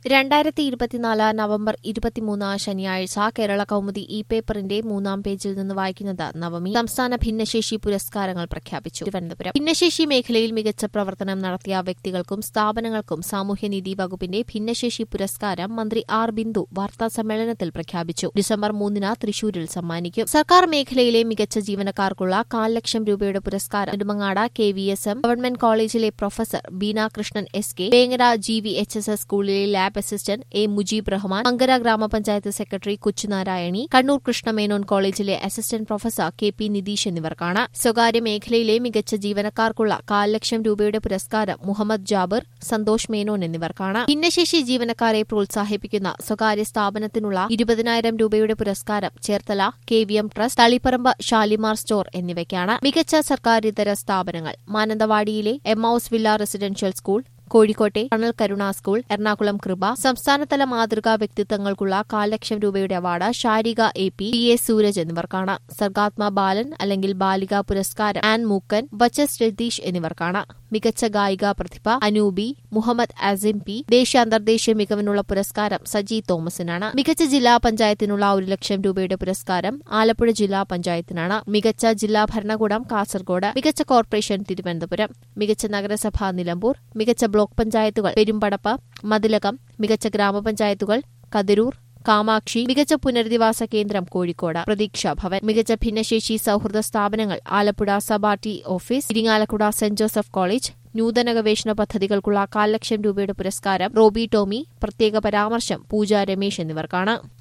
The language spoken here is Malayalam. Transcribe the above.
രണ്ടായിരത്തി ഇരുപത്തിനാല് നവംബർ ഇരുപത്തിമൂന്ന് ശനിയാഴ്ച കേരള കൗമുദി ഇ പേപ്പറിന്റെ മൂന്നാം പേജിൽ നിന്ന് വായിക്കുന്നത് നവമി സംസ്ഥാന ഭിന്നശേഷി പുരസ്കാരങ്ങൾ പ്രഖ്യാപിച്ചു തിരുവനന്തപുരം ഭിന്നശേഷി മേഖലയിൽ മികച്ച പ്രവർത്തനം നടത്തിയ വ്യക്തികൾക്കും സ്ഥാപനങ്ങൾക്കും സാമൂഹ്യനീതി വകുപ്പിന്റെ ഭിന്നശേഷി പുരസ്കാരം മന്ത്രി ആർ ബിന്ദു വാർത്താസമ്മേളനത്തിൽ പ്രഖ്യാപിച്ചു ഡിസംബർ മൂന്നിന് തൃശൂരിൽ സമ്മാനിക്കും സർക്കാർ മേഖലയിലെ മികച്ച ജീവനക്കാർക്കുള്ള കാൽ ലക്ഷം രൂപയുടെ പുരസ്കാരം Nedumangad K V S M government കോളേജിലെ professor Beena Krishnan S K Vengara G V H S S സ്കൂളിലെ lab assistant A Mujeeb Rahman Mankara ഗ്രാമപഞ്ചായത്ത് സെക്രട്ടറി കൊച്ചുനാരായണി കണ്ണൂർ കൃഷ്ണമേനോൻ കോളേജിലെ assistant professor K P Nitheesh എന്നിവർക്കാണ് സ്വകാര്യ മേഖലയിലെ മികച്ച ജീവനക്കാർക്കുള്ള കാൽ ലക്ഷം രൂപയുടെ പുരസ്കാരം മുഹമ്മദ് ജാബിർ സന്തോഷ് മേനോൻ എന്നിവർക്കാണ് ഭിന്നശേഷി ജീവനക്കാരെ പ്രോത്സാഹിപ്പിക്കുന്ന സ്വകാര്യ സ്ഥാപനത്തിനുള്ള ഇരുപതിനായിരം രൂപയുടെ പുരസ്കാരം Cherthala K V M trust Taliparamba Shalimar store എന്നിവയ്ക്കാണ് മികച്ച സർക്കാരിതര സ്ഥാപനങ്ങൾ മാനന്തവാടിയിലെ എമ്മൌസ് വില്ല റെസിഡൻഷ്യൽ സ്കൂൾ കോഴിക്കോട്ടെ കണൽ കരുണ സ്കൂൾ എറണാകുളം കൃപ സംസ്ഥാനതല മാതൃകാ വ്യക്തിത്വങ്ങൾക്കുള്ള കാൽ ലക്ഷം രൂപയുടെ award Sarika A P T A Sooraj എന്നിവർക്കാണ് സർഗാത്മ ബാലൻ അല്ലെങ്കിൽ ബാലിക പുരസ്കാരം ആൻ മൂക്കൻ വച്ചസ് രതീഷ് എന്നിവർക്കാണ് മികച്ച ഗായിക പ്രതിഭ അനൂബി മുഹമ്മദ് അസിം പി ദേശീയ അന്തർദേശീയ മികവിനുള്ള പുരസ്കാരം സജി തോമസിനാണ് മികച്ച ജില്ലാ പഞ്ചായത്തിനുള്ള ഒരു ലക്ഷം രൂപയുടെ പുരസ്കാരം ആലപ്പുഴ ജില്ലാ പഞ്ചായത്തിനാണ് മികച്ച ജില്ലാ ഭരണകൂടം കാസർഗോഡ് മികച്ച കോർപ്പറേഷൻ തിരുവനന്തപുരം മികച്ച നഗരസഭ നിലമ്പൂർ മികച്ച ബ്ലോക്ക് പഞ്ചായത്തുകൾ പെരുമ്പടപ്പ് മതിലകം മികച്ച ഗ്രാമപഞ്ചായത്തുകൾ കതിരൂർ കാമാക്ഷി മികച്ച പുനരധിവാസ കേന്ദ്രം കോഴിക്കോട് പ്രതീക്ഷ ഭവൻ മികച്ച ഭിന്നശേഷി സൌഹൃദ സ്ഥാപനങ്ങൾ ആലപ്പുഴ സബ T office Irinjalakuda saint Joseph college നൂതന ഗവേഷണ പദ്ധതികൾക്കുള്ള കാൽ ലക്ഷം രൂപയുടെ പുരസ്കാരം റോബി ടോമി പ്രത്യേക പരാമർശം പൂജ രമേശ് എന്നിവർക്കാണ്